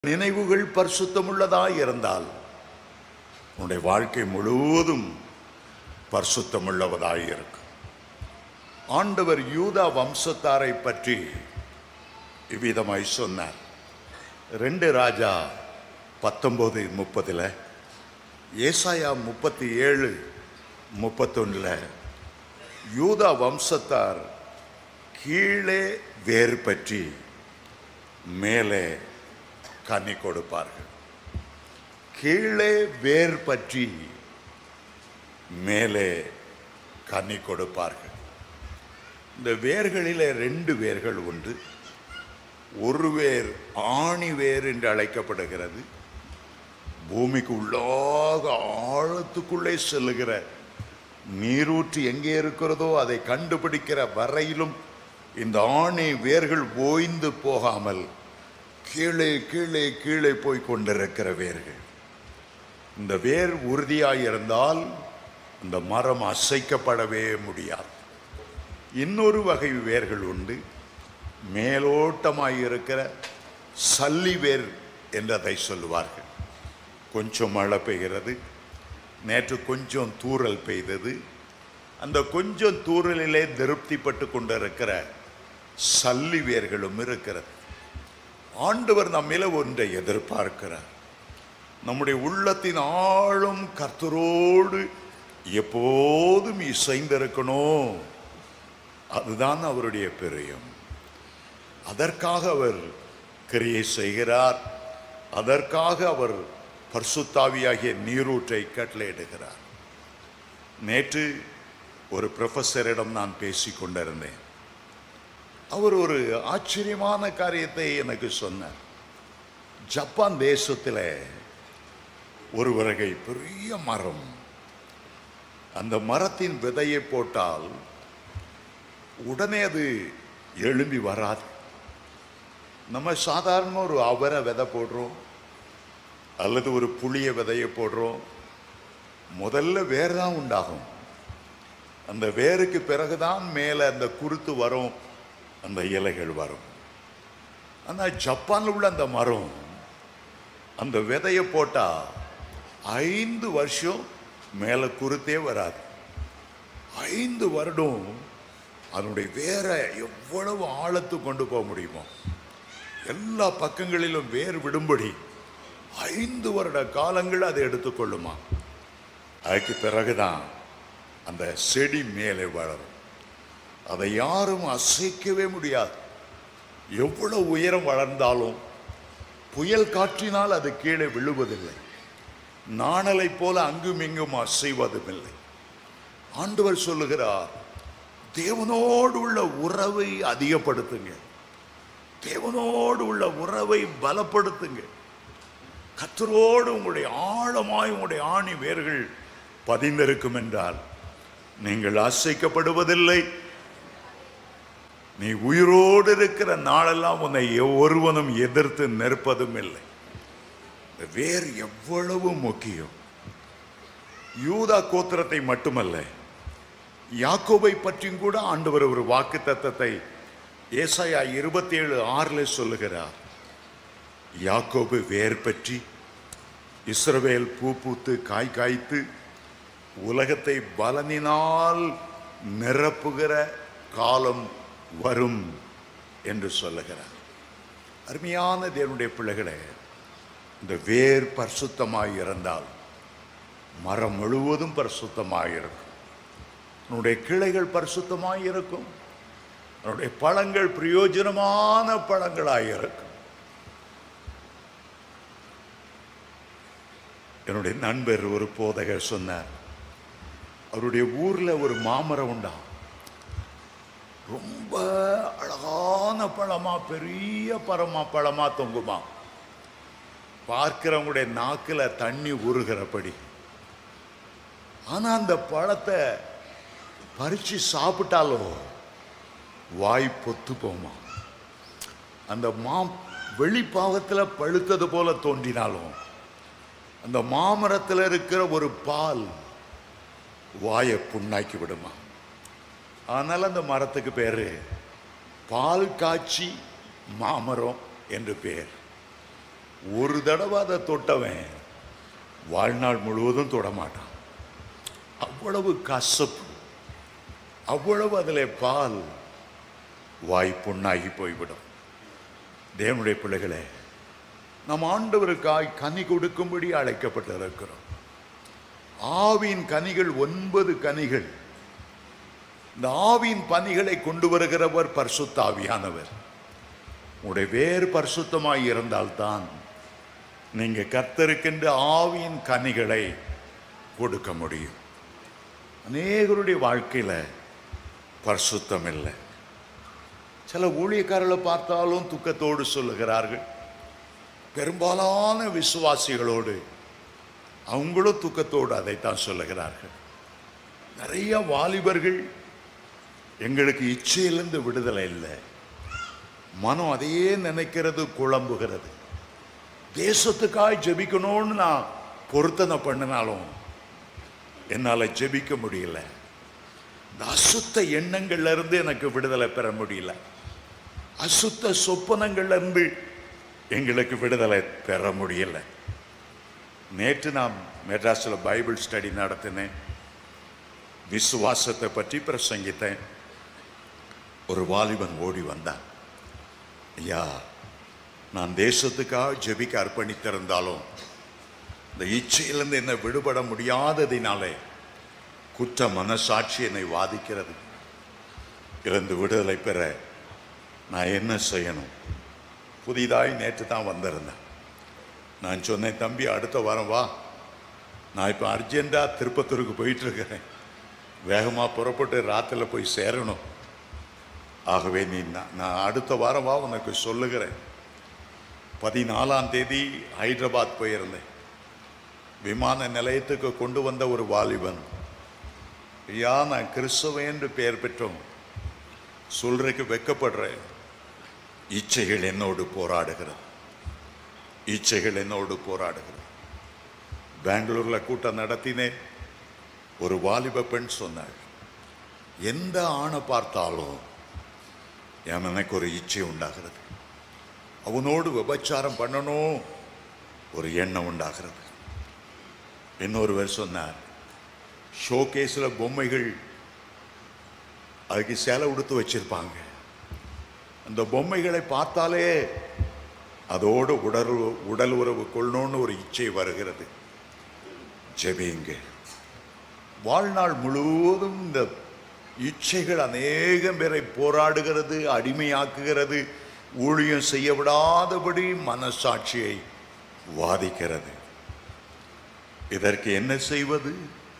நினைவுகள் பரிசுத்தமுள்ளதாய் இருந்தால் உன்னுடைய வாழ்க்கை முழுவதும் பரிசுத்தமுள்ளவதாய் இருக்கும் ஆண்டவர் யூதா வம்சத்தாரை பற்றி இவ்விதமாய் சொன்னார் ரெண்டு ராஜா பத்தொன்பது முப்பதுல ஏசாயா முப்பத்தி ஏழு முப்பத்தொன்னுல யூதா வம்சத்தார் கீழே வேர் பற்றி மேலே கனி கொடுப்பார்கள் கீழே வேர் பற்றி மேலே கனி கொடுப்பார்கள் இந்த வேர்களிலே ரெண்டு வேர்கள் உண்டு ஒரு வேர் ஆணி வேர் என்று அழைக்கப்படுகிறது பூமிக்கு உள்ளாக ஆழத்துக்குள்ளே செல்லுகிற நீரூற்று எங்கே இருக்கிறதோ அதை கண்டுபிடிக்கிற வரையிலும் இந்த ஆணி வேர்கள் ஓய்ந்து போகாமல் கீழே கீழே கீழே போய் கொண்டிருக்கிற வேர்கள் இந்த வேர் உறுதியாய் இருந்தால் இந்த மரம் அசைக்கப்படவே முடியாது இன்னொரு வகை வேர்கள் உண்டு மேலோட்டமாய் இருக்கிற சல்லி வேர் என்றதை சொல்லுவார்கள் கொஞ்சம் மழை பெய்கிறது நேற்று கொஞ்சம் தூறல் பெய்தது அந்த கொஞ்சம் தூறலிலே திருப்திப்பட்டு கொண்டிருக்கிற சல்லி வேர்களும் இருக்கிறது ஆண்டவர் நம்மில ஒன்றை எதிர்பார்க்கிறார் நம்முடைய உள்ளத்தின் ஆழம் கர்த்தரோடு எப்போதும் இசைந்திருக்கணும் அதுதான் அவருடைய பிரியம் அதற்காக அவர் கிரியை செய்கிறார் அதற்காக அவர் பர்சுத்தாவியாகிய நீரூற்றை கட்டளையிடுகிறார் நேற்று ஒரு ப்ரொஃபஸரிடம் நான் பேசிக் கொண்டிருந்தேன் அவர் ஒரு ஆச்சரியமான காரியத்தை எனக்கு சொன்னார் ஜப்பான் தேசத்தில் ஒரு வகை பெரிய மரம் அந்த மரத்தின் விதையை போட்டால் உடனே அது எழும்பி வராது நம்ம சாதாரண ஒரு அவரை விதை போடுறோம் அல்லது ஒரு புளிய விதையை போடுறோம் முதல்ல வேர் தான் உண்டாகும் அந்த வேருக்கு பிறகுதான் மேலே அந்த குருத்து வரும் அந்த இலைகள் வரும் ஆனால் ஜப்பானில் உள்ள அந்த மரம் அந்த விதையை போட்டால் ஐந்து வருஷம் மேலே குருத்தே வராது ஐந்து வருடம் அதனுடைய வேற எவ்வளவு ஆழத்துக்கு கொண்டு போக முடியுமோ எல்லா பக்கங்களிலும் வேர் விடும்படி ஐந்து வருட காலங்கள் அதை எடுத்துக்கொள்ளுமா அதுக்கு பிறகுதான் அந்த செடி மேலே வளரும் அதை யாரும் அசைக்கவே முடியாது எவ்வளவு உயரம் வளர்ந்தாலும் புயல் காற்றினால் அது கீழே விழுவதில்லை நாணலை போல அங்கும் இங்கும் அசைவதும் இல்லை ஆண்டவர் சொல்லுகிறார் தேவனோடு உள்ள உறவை அதிகப்படுத்துங்க தேவனோடு உள்ள உறவை பலப்படுத்துங்க கத்தரோடு உங்களுடைய ஆழமாய் உங்களுடைய ஆணி வேர்கள் பதிந்திருக்கும் என்றால் நீங்கள் அசைக்கப்படுவதில்லை நீ உயிரோடு இருக்கிற நாளெல்லாம் உன்னை ஒருவனும் எதிர்த்து நிற்பதும் இல்லை இந்த வேர் எவ்வளவு முக்கியம் யூதா கோத்திரத்தை மட்டுமல்ல யாக்கோபை பற்றியும் கூட ஆண்டவர் ஒரு வாக்கு தத்தத்தை ஏசாயா இருபத்தி ஏழு ஆறுல சொல்லுகிறார் யாக்கோபு வேர் பற்றி இஸ்ரவேல் பூ பூத்து காய் காய்த்து உலகத்தை பலனினால் நிரப்புகிற காலம் வரும் என்று சொல்லுகிறார் அருமையான தேவனுடைய பிள்ளைகளே இந்த வேர் பரிசுத்தமாய் இருந்தால் மரம் முழுவதும் பரிசுத்தமாய் இருக்கும் அதனுடைய கிளைகள் பரிசுத்தமாய் இருக்கும் அதனுடைய பழங்கள் பிரயோஜனமான பழங்களாய் இருக்கும் என்னுடைய நண்பர் ஒரு போதகர் சொன்னார் அவருடைய ஊர்ல ஒரு மாமரம் உண்டா ரொம்ப அழகான பழமா பெரிய பரமா பழமா தொங்குமா பார்க்கிறவங்களுடைய நாக்குல தண்ணி உருகிறபடி ஆனா அந்த பழத்தை பறிச்சு சாப்பிட்டாலும் வாய் பொத்து போமா அந்த மா வெளிப்பாகத்தில் பழுத்தது போல தோன்றினாலும் அந்த மாமரத்தில் இருக்கிற ஒரு பால் வாயை புண்ணாக்கி விடுமா அதனால அந்த மரத்துக்கு பேரு பால் காய்ச்சி மாமரம் என்று பெயர் ஒரு தடவை அதை தொட்டவன் வாழ்நாள் முழுவதும் தொடமாட்டான் அவ்வளவு கசப்பு அவ்வளவு அதில் பால் வாய் புண்ணாகி போய்விடும் தேவனுடைய பிள்ளைகளே நம் ஆண்டவருக்காய் கனி கொடுக்கும்படி அழைக்கப்பட்டிருக்கிறோம் ஆவின் கனிகள் ஒன்பது கனிகள் இந்த ஆவின் பணிகளை கொண்டு வருகிறவர் பரிசுத்த ஆவியானவர் உடைய வேறு பரிசுத்தமாய் இருந்தால்தான் நீங்க கர்த்தருக்கென்று ஆவியின் கனிகளை கொடுக்க முடியும் அநேகருடைய வாழ்க்கையில பரிசுத்தம் இல்லை சில ஊழியக்காரர்களை பார்த்தாலும் துக்கத்தோடு சொல்லுகிறார்கள் பெரும்பாலான விசுவாசிகளோடு அவங்களும் துக்கத்தோடு அதைத்தான் சொல்லுகிறார்கள் நிறைய வாலிபர்கள் எங்களுக்கு இச்சையிலிருந்து விடுதலை இல்லை மனம் அதையே நினைக்கிறது குழம்புகிறது தேசத்துக்காய் ஜெபிக்கணும்னு நான் பொருத்தனை பண்ணினாலும் என்னால் ஜெபிக்க முடியல இந்த அசுத்த எண்ணங்கள்ல இருந்து எனக்கு விடுதலை பெற முடியல அசுத்த சொப்பனங்கள்ல இருந்து எங்களுக்கு விடுதலை பெற முடியல நேற்று நான் மெட்ராஸில் பைபிள் ஸ்டடி நடத்தினேன் விசுவாசத்தை பற்றி பிரசங்கித்தேன் ஒரு வாலிபன் ஓடி வந்தான் ஐயா நான் தேசத்துக்காக ஜெபிக்க அர்ப்பணித்திருந்தாலும் இந்த இச்சையிலிருந்து என்னை விடுபட முடியாததினாலே குற்ற மனசாட்சி என்னை வாதிக்கிறது இருந்து விடுதலை பெற நான் என்ன செய்யணும் புதிதாய் நேற்று தான் வந்திருந்தேன் நான் சொன்னேன் தம்பி அடுத்த வாரம் வா நான் இப்போ அர்ஜென்ட்டாக திருப்பத்தூருக்கு போயிட்டு இருக்கிறேன் வேகமாக புறப்பட்டு ராத்திரில போய் சேரணும் ஆகவே நீ நான் நான் அடுத்த வாரம் வா உனக்கு சொல்லுகிறேன் பதினாலாம் தேதி ஹைதராபாத் போயிருந்தேன் விமான நிலையத்துக்கு கொண்டு வந்த ஒரு வாலிபன் ஐயா நான் கிறிஸ்தவன் என்று பெயர் பெற்றோம் சொல்றதுக்கு வெக்கப்படுறேன் இச்சைகள் என்னோடு போராடுகிறது இச்சைகள் என்னோடு போராடுகிறது பெங்களூர்ல கூட்டம் நடத்தினேன் ஒரு வாலிப பெண் சொன்னாள் எந்த ஆணை பார்த்தாலும் என் எனக்கு ஒரு இச்சை உண்டாகிறது அவனோடு விபச்சாரம் பண்ணணும் ஒரு எண்ணம் உண்டாகிறது இன்னொருவர் சொன்னார் ஷோகேஸில் பொம்மைகள் அதுக்கு சேலை உடுத்து வச்சிருப்பாங்க அந்த பொம்மைகளை பார்த்தாலே அதோடு உடல் உடல் உறவு கொள்ளணும்னு ஒரு இச்சை வருகிறது ஜெபிங்க வாழ்நாள் முழுவதும் இந்த இச்சைகள் அநேகம் பேரை போராடுகிறது அடிமையாக்குகிறது ஊழியம் செய்ய விடாதபடி மனசாட்சியை வாதிக்கிறது இதற்கு என்ன செய்வது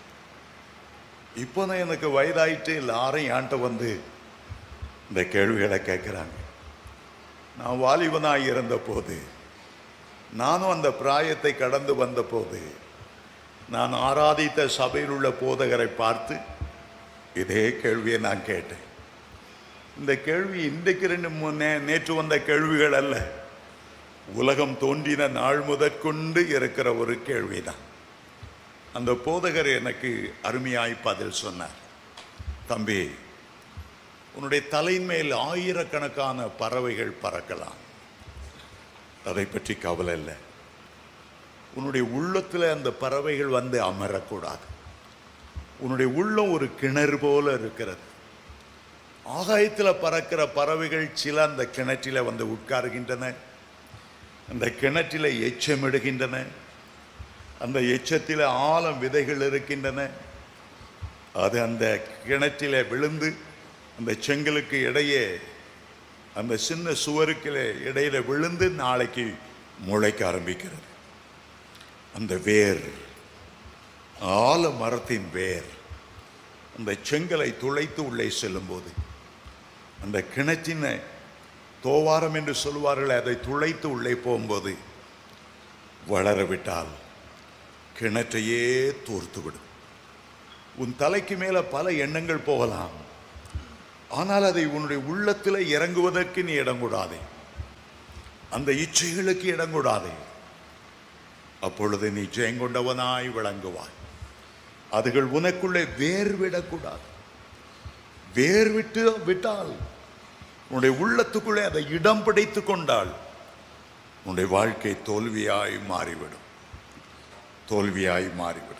இப்போ தான் எனக்கு வயதாயிட்டு எல்லாரும் என்கிட்ட வந்து இந்த கேள்விகளை கேட்குறாங்க நான் வாலிபனாக இருந்த போது நானும் அந்த பிராயத்தை கடந்து வந்த போது நான் ஆராதித்த சபையில் உள்ள போதகரை பார்த்து இதே கேள்வியை நான் கேட்டேன் இந்த கேள்வி இன்றைக்கு ரெண்டு மூணு நே- நேற்று வந்த கேள்விகள் அல்ல உலகம் தோன்றின நாள் முதற்கொண்டு இருக்கிற ஒரு கேள்விதான் அந்த போதகர் எனக்கு அருமையாய் பதில் சொன்னார் தம்பி உன்னுடைய தலைமேல் ஆயிரக்கணக்கான பறவைகள் பறக்கலாம் அதை பற்றி கவலை இல்லை உன்னுடைய உள்ளத்தில் அந்த பறவைகள் வந்து அமரக்கூடாது உன்னுடைய உள்ளம் ஒரு கிணறு போல இருக்கிறது ஆகாயத்தில் பறக்கிற பறவைகள் சில அந்த கிணற்றில வந்து உட்காருகின்றன அந்த கிணற்றில எச்சமிடுகின்றன அந்த எச்சத்தில் ஆழம் விதைகள் இருக்கின்றன அது அந்த கிணற்றில விழுந்து அந்த செங்கலுக்கு இடையே அந்த சின்ன சுவருக்கில இடையில விழுந்து நாளைக்கு முளைக்க ஆரம்பிக்கிறது அந்த வேர் ஆல மரத்தின் வேர் அந்த செங்கலை துளைத்து உள்ளே செல்லும்போது அந்த கிணற்றின தோவாரம் என்று சொல்வார்கள் அதை துளைத்து உள்ளே போகும்போது வளர விட்டால் கிணற்றையே தூர்த்து விடும் உன் தலைக்கு மேல பல எண்ணங்கள் போகலாம் ஆனால் அதை உன்னுடைய உள்ளத்தில் இறங்குவதற்கு நீ இடம் கூடாதே அந்த இச்சைகளுக்கு இடம் கூடாதே அப்பொழுது நீ ஜெயங்கொண்டவனாய் விளங்குவாய் அதுகள் உனக்குள்ளே வேர் விடக்கூடாது வேர் விட்டு விட்டால் உன்னுடைய உள்ளத்துக்குள்ளே அதை இடம் பிடித்து கொண்டால் உன்னுடைய வாழ்க்கை தோல்வியாய் மாறிவிடும் தோல்வியாய் மாறிவிடும்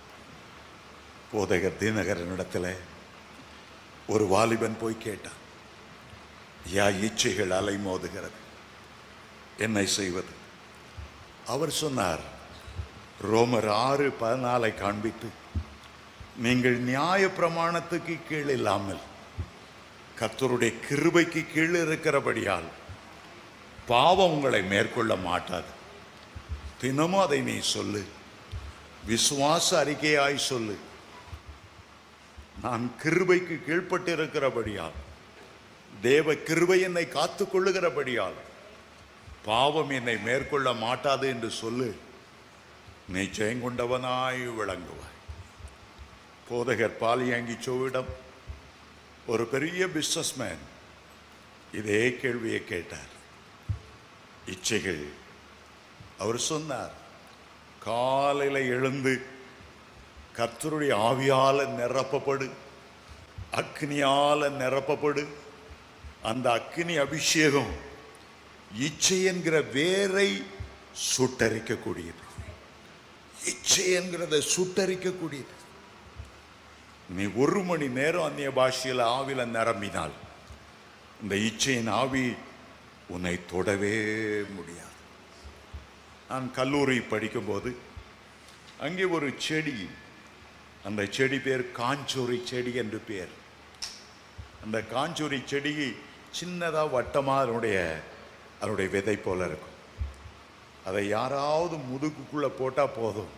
போதகர் தினகரனிடத்தில் ஒரு வாலிபன் போய் கேட்டான் யா இச்சைகள் அலைமோதுகிறது என்னை செய்வது அவர் சொன்னார் ரோமர் ஆறு பதினாலை காண்பித்து நீங்கள் நியாய பிரமாணத்துக்கு கீழ் இல்லாமல் கர்த்தருடைய கிருபைக்கு கீழ் இருக்கிறபடியால் பாவம் உங்களை மேற்கொள்ள மாட்டாது தினமும் அதை நீ சொல்லு விசுவாச அறிக்கையாய் சொல்லு நான் கிருபைக்கு கீழ்ப்பட்டு இருக்கிறபடியால் தேவ கிருபை என்னை காத்துக் கொள்ளுகிறபடியால் பாவம் என்னை மேற்கொள்ள மாட்டாது என்று சொல்லு நீ ஜெயங்கொண்டவனாய் விளங்குவாய் போதகர் பாலியாங்கி சோவிடம் ஒரு பெரிய பிஸ்னஸ்மேன் இதே கேள்வியை கேட்டார் இச்சைகள் அவர் சொன்னார் காலையில் எழுந்து கர்த்தருடைய ஆவியால நிரப்பப்படு அக்னியால நிரப்பப்படு அந்த அக்னி அபிஷேகம் இச்சை என்கிற வேரை சுட்டரிக்கக்கூடியது இச்சை என்கிறத சுட்டரிக்கக்கூடியது நீ ஒரு மணி நேரம் அந்நிய பாஷையில் ஆவில நிரம்பினால் இந்த இச்சையின் ஆவி உன்னை தொடவே முடியாது நான் கல்லூரி படிக்கும்போது அங்கே ஒரு செடி அந்த செடி பேர் காஞ்சோரி செடி என்று பேர் அந்த காஞ்சோரி செடி சின்னதாக வட்டமாக அதனுடைய அதனுடைய விதை போல இருக்கும் அதை யாராவது முதுகுக்குள்ளே போட்டால் போதும்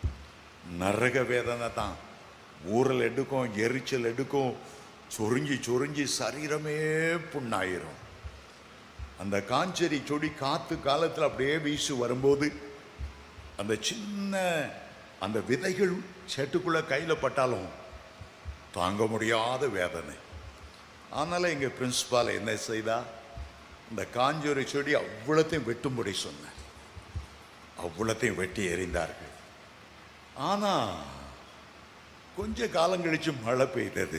நரக வேதனை தான் ஊரல் எடுக்கும் எரிச்சல் எடுக்கும் சொரிஞ்சி சொரிஞ்சி சரீரமே புண்ணாயிரும் அந்த காஞ்சரி செடி காத்து காலத்தில் அப்படியே வீசு வரும்போது அந்த சின்ன அந்த விதைகள் செட்டுக்குள்ள கையில் பட்டாலும் தாங்க முடியாத வேதனை அதனால் எங்கள் பிரின்சிபால் என்ன செய்தா இந்த காஞ்சோரி செடி அவ்வளோத்தையும் வெட்டும்படி சொன்னார் அவ்வளோத்தையும் வெட்டி எறிந்தார்கள் ஆனால் கொஞ்ச காலம் கழிச்சு மழை பெய்தது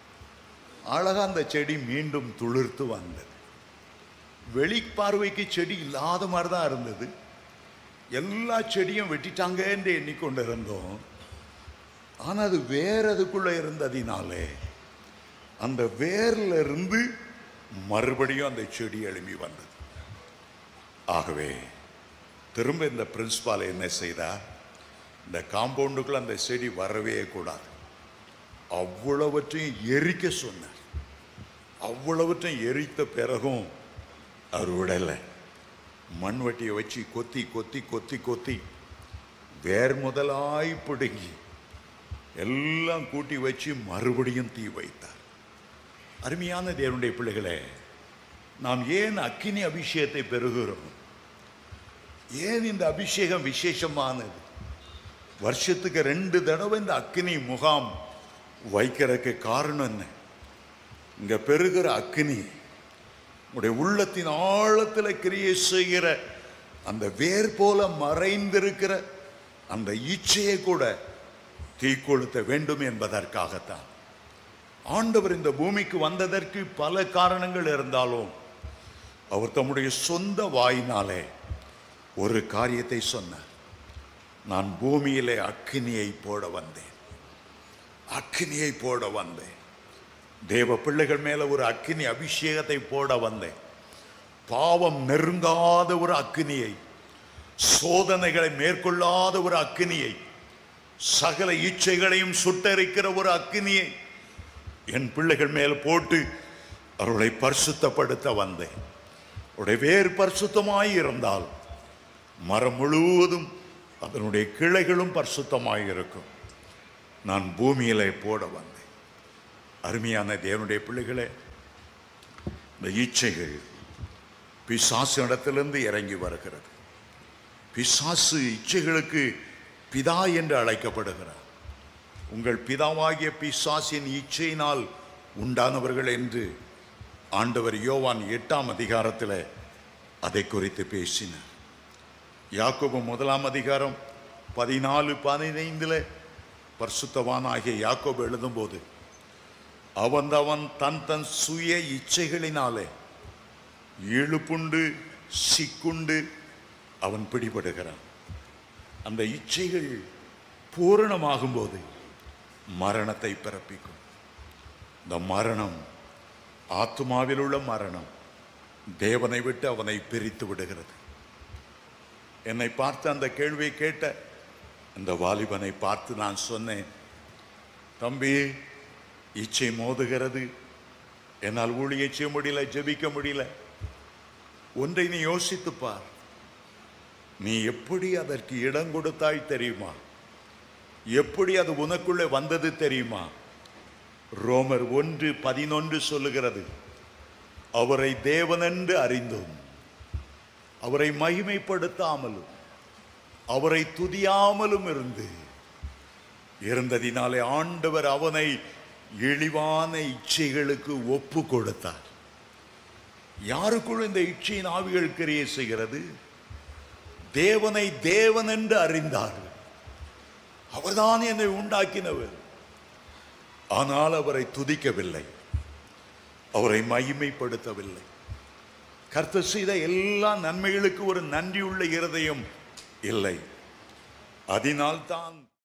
அழகா அந்த செடி மீண்டும் துளிர்த்து வந்தது வெளி பார்வைக்கு செடி இல்லாத மாதிரி தான் இருந்தது எல்லா செடியும் வெட்டிட்டாங்க என்று எண்ணிக்கொண்டு இருந்தோம் ஆனால் அது வேற அதுக்குள்ள இருந்ததினாலே அந்த வேர்ல இருந்து மறுபடியும் அந்த செடி எழும்பி வந்தது ஆகவே திரும்ப இந்த பிரின்சிபால் என்ன செய்தார் இந்த காம்பவுண்டுக்குள்ள அந்த செடி வரவே கூடாது அவ்வளவற்றையும் எரிக்க சொன்னார் அவ்வளவற்றையும் எரித்த பிறகும் அவர் விடலை மண்வெட்டியை வச்சு கொத்தி கொத்தி கொத்தி கொத்தி வேர் முதலாய் பிடுங்கி எல்லாம் கூட்டி வச்சு மறுபடியும் தீ வைத்தார் அருமையான தேவனுடைய பிள்ளைகளே நாம் ஏன் அக்கினி அபிஷேகத்தை பெறுகிறோம் ஏன் இந்த அபிஷேகம் விசேஷமானது வருஷத்துக்கு ரெண்டு தடவை இந்த அக்கினி முகாம் வைக்கிறதுக்கு காரணம் என்ன இங்க பெறுகிற அக்கினி உடைய உள்ளத்தின் ஆழத்தில் கிரியை செய்கிற அந்த வேர் போல மறைந்திருக்கிற அந்த இச்சையை கூட தீக்கொளுத்த வேண்டும் என்பதற்காகத்தான் ஆண்டவர் இந்த பூமிக்கு வந்ததற்கு பல காரணங்கள் இருந்தாலும் அவர் தம்முடைய சொந்த வாயினாலே ஒரு காரியத்தை சொன்னார் நான் பூமியிலே அக்கினியை போட வந்தேன் அக்கினியை போட வந்தேன் தேவ பிள்ளைகள் மேல ஒரு அக்கினி அபிஷேகத்தை போட வந்தேன் பாவம் நெருங்காத ஒரு அக்கினியை சோதனைகளை மேற்கொள்ளாத ஒரு அக்கினியை சகல இச்சைகளையும் சுட்டரிக்கிற ஒரு அக்கினியை என் பிள்ளைகள் மேல் போட்டு அவர்களை பரிசுத்தப்படுத்த வந்தேன் உடைய வேர் பரிசுத்தமாய் இருந்தால் மரம் முழுவதும் அதனுடைய கிளைகளும் பரிசுத்தமாய் இருக்கும் நான் பூமியிலே போட வந்தேன் அருமையான தேவனுடைய பிள்ளைகளே இந்த இச்சைகள் பிசாசு இடத்திலிருந்து இறங்கி வருகிறது பிசாசு இச்சைகளுக்கு பிதா என்று அழைக்கப்படுகிறார் உங்கள் பிதாவாகிய பிசாசின் இச்சையினால் உண்டானவர்கள் என்று ஆண்டவர் யோவான் எட்டாம் அதிகாரத்தில் அதை குறித்து பேசினார் யாக்கோபு முதலாம் அதிகாரம் பதினாலு பதினைந்தில் பரிசுத்தவானாகிய யாக்கோபு எழுதும்போது அவன் அவன் தன் தன் சுய இச்சைகளினாலே இழுப்புண்டு சிக்குண்டு அவன் பிடிபடுகிறான் அந்த இச்சைகள் பூரணமாகும் போது மரணத்தை பிறப்பிக்கும் இந்த மரணம் ஆத்மாவில் உள்ள மரணம் தேவனை விட்டு அவனை பிரித்து விடுகிறது என்னை பார்த்து அந்த கேள்வியை கேட்ட அந்த வாலிபனை பார்த்து நான் சொன்னேன் தம்பி இச்சை மோதுகிறது என்னால் ஊழிய செய்ய முடியல ஜெபிக்க முடியல ஒன்றை நீ யோசித்துப் பார் நீ எப்படி அதற்கு இடம் கொடுத்தாய் தெரியுமா எப்படி அது உனக்குள்ளே வந்தது தெரியுமா ரோமர் ஒன்று பதினொன்று சொல்லுகிறது அவரை தேவனென்று அறிந்தோம் அவரை மகிமைப்படுத்தாமலும் அவரை துதியாமலும் இருந்து இருந்ததினாலே ஆண்டவர் அவனை இழிவான இச்சைகளுக்கு ஒப்பு கொடுத்தார் யாருக்குள் இந்த இச்சையின் ஆவிகள் கிரியை செய்கிறது தேவனை தேவன் என்று அறிந்தார் அவர்தான் என்னை உண்டாக்கினவர் ஆனால் அவரை துதிக்கவில்லை அவரை மகிமைப்படுத்தவில்லை கர்த்தர் செய்த எல்லா நன்மைகளுக்கு ஒரு நன்றியுள்ள இருதயம் இல்லை அதனால்தான்